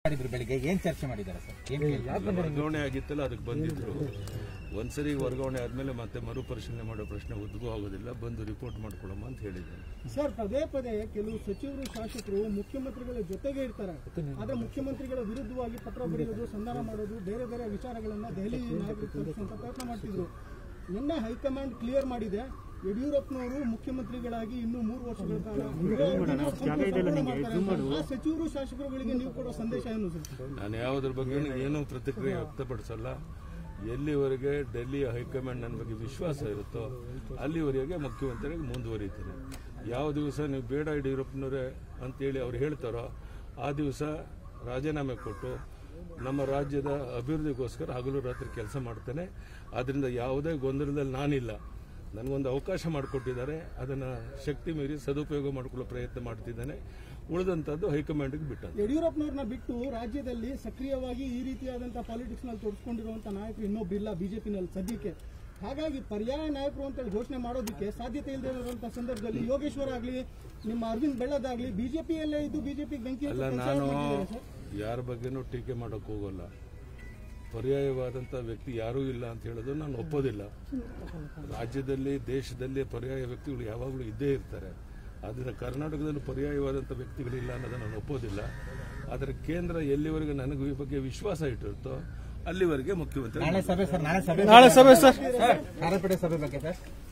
ಮಾಡಿದ್ರು ಬೆಳಿಗ್ಗೆ ಏನ್ ಚರ್ಚೆ ಮಾಡಿದ್ದಾರೆ ಸರ್ ಏನ್ ಕೇಳಿದ್ರು? ವರ್ಗಾವಣೆ ಆಗಿತ್ತಲ್ಲ ಅದಕ್ಕೆ ಬಂದಿದ್ರು ಒಂದ್ಸರಿ ವರ್ಗಾವಣೆ ಆದ್ಮೇಲೆ ಮತ್ತೆ ಮರುಪರಿಶೀಲನೆ ಮಾಡೋ ಪ್ರಶ್ನೆ ಉದ್ಭವ ಆಗೋದಿಲ್ಲ ಬಂದು ರಿಪೋರ್ಟ್ ಮಾಡ್ಕೊಳಮ್ಮ ಅಂತ ಹೇಳಿದ್ದಾರೆ ಸರ್ ಪದೇ ಪದೇ ಕೆಲವು ಸಚಿವರು ಶಾಸಕರು ಮುಖ್ಯಮಂತ್ರಿಗಳ ಜೊತೆಗೆ ಇರ್ತಾರೆ ಆದ್ರೆ ಮುಖ್ಯಮಂತ್ರಿಗಳ ವಿರುದ್ಧವಾಗಿ ಪತ್ರ ಬರೆಯೋದು ಸಂಧಾನ ಮಾಡೋದು ಬೇರೆ ಬೇರೆ ವಿಚಾರಗಳನ್ನ ದೆಹಲಿ ನಾಯಕರಿಗೆ ತಲುಪಿಸುವಂತ ಪ್ರಯತ್ನ ಮಾಡ್ತಿದ್ರು ನಿನ್ನೆ ಹೈಕಮಾಂಡ್ ಕ್ಲಿಯರ್ ಮಾಡಿದೆ ಯಡಿಯೂರಪ್ಪನವರು ಮುಖ್ಯಮಂತ್ರಿಗಳಾಗಿ ಇನ್ನೂ ಮೂರು ವರ್ಷಗಳ ಕಾಲ ಸಂಪೂರ್ಣ ಮಾಡ್ತಾರೆ. ಆ ಸಚಿವರು ಶಾಸಕರುಗಳಿಗೆ ನೀವು ಕೊಡೋ ಸಂದೇಶ ಏನು ಸರ್ ನಾನು ಯಾವುದ್ರ ಬಗ್ಗೆ ಏನೂ ಪ್ರತಿಕ್ರಿಯೆ ವ್ಯಕ್ತಪಡಿಸಲ್ಲ ಎಲ್ಲಿವರೆಗೆ ಡೆಲ್ಲಿಯ ಹೈಕಮಾಂಡ್ ನನ್ನ ಬಗ್ಗೆ ವಿಶ್ವಾಸ ಇರುತ್ತೋ ಅಲ್ಲಿವರೆಗೆ ಮುಖ್ಯಮಂತ್ರಿಯಾಗಿ ಮುಂದುವರಿತೀನಿ ಯಾವ ದಿವಸ ನೀವು ಬೇಡ ಯಡಿಯೂರಪ್ಪನವರೇ ಅಂತೇಳಿ ಅವ್ರು ಹೇಳ್ತಾರೋ ಆ ದಿವಸ ರಾಜೀನಾಮೆ ಕೊಟ್ಟು ನಮ್ಮ ರಾಜ್ಯದ ಅಭಿವೃದ್ಧಿಗೋಸ್ಕರ ಹಗಲು ರಾತ್ರಿ ಕೆಲಸ ಮಾಡ್ತೇನೆ ಆದ್ದರಿಂದ ಯಾವುದೇ ಗೊಂದಲದಲ್ಲಿ ನಾನಿಲ್ಲ ನನಗೊಂದು ಅವಕಾಶ ಮಾಡಿಕೊಟ್ಟಿದ್ದಾರೆ ಅದನ್ನು ಶಕ್ತಿ ಮೀರಿ ಸದುಪಯೋಗ ಮಾಡಿಕೊಳ್ಳೋ ಪ್ರಯತ್ನ ಮಾಡ್ತಿದ್ದೇನೆ ಉಳಿದಂಥದ್ದು ಹೈಕಮಾಂಡ್ಗೆ ಬಿಟ್ಟದ್ದು ಯಡಿಯೂರಪ್ಪನವ್ರನ್ನ ಬಿಟ್ಟು ರಾಜ್ಯದಲ್ಲಿ ಸಕ್ರಿಯವಾಗಿ ಈ ರೀತಿಯಾದಂತಹ ಪಾಲಿಟಿಕ್ಸ್ ನಲ್ಲಿ ತೊಡಸ್ಕೊಂಡಿರುವಂತ ನಾಯಕರು ಇನ್ನೊಬ್ಬಿಲ್ಲ ಬಿಜೆಪಿನಲ್ಲಿ ಸದ್ಯಕ್ಕೆ ಹಾಗಾಗಿ ಪರ್ಯಾಯ ನಾಯಕರು ಅಂತೇಳಿ ಘೋಷಣೆ ಮಾಡೋದಕ್ಕೆ ಸಾಧ್ಯತೆ ಇಲ್ಲದೆ ಇರುವಂತಹ ಸಂದರ್ಭದಲ್ಲಿ ಯೋಗೇಶ್ವರ ಆಗ್ಲಿ ನಿಮ್ಮ ಅರವಿಂದ್ ಬೆಳ್ಳದಾಗ್ಲಿ ಬಿಜೆಪಿಯಲ್ಲೇ ಇದ್ದು ಬಿಜೆಪಿ ಬೆಂಕಿ ಅಲ್ಲ ಹಚ್ಚೋ ನಾನು ಕೆಲಸ ಮಾಡ್ತಿದ್ದಾರೆ ಸರ್. ಯಾರ ಬಗ್ಗೆನೂ ಟೀಕೆ ಮಾಡೋಕೆ ಹೋಗಲ್ಲ ಪರ್ಯಾಯವಾದಂಥ ವ್ಯಕ್ತಿ ಯಾರೂ ಇಲ್ಲ ಅಂತ ಹೇಳೋದು ನಾನು ಒಪ್ಪೋದಿಲ್ಲ ರಾಜ್ಯದಲ್ಲಿ ದೇಶದಲ್ಲಿ ಪರ್ಯಾಯ ವ್ಯಕ್ತಿಗಳು ಯಾವಾಗಲೂ ಇದ್ದೇ ಇರ್ತಾರೆ ಆದ್ದರಿಂದ ಕರ್ನಾಟಕದಲ್ಲಿ ಪರ್ಯಾಯವಾದಂಥ ವ್ಯಕ್ತಿಗಳಿಲ್ಲ ಅನ್ನೋದನ್ನು ನಾನು ಒಪ್ಪೋದಿಲ್ಲ ಆದರೆ ಕೇಂದ್ರ ಎಲ್ಲಿವರೆಗೆ ನನಗೆ ಈ ಬಗ್ಗೆ ವಿಶ್ವಾಸ ಇಟ್ಟಿರುತ್ತೋ ಅಲ್ಲಿವರೆಗೆ ಮುಖ್ಯಮಂತ್ರಿ ನಾಳೆ ಸಭೆ ಸರ್ ನಾಳೆ ಸಭೆ ನಾಳೆ ಸಭೆ ಸರ್ ಸರ್ ಕಾರ್ಯಪಡೆ ಸಭೆ ಬಗ್ಗೆ ಸರ್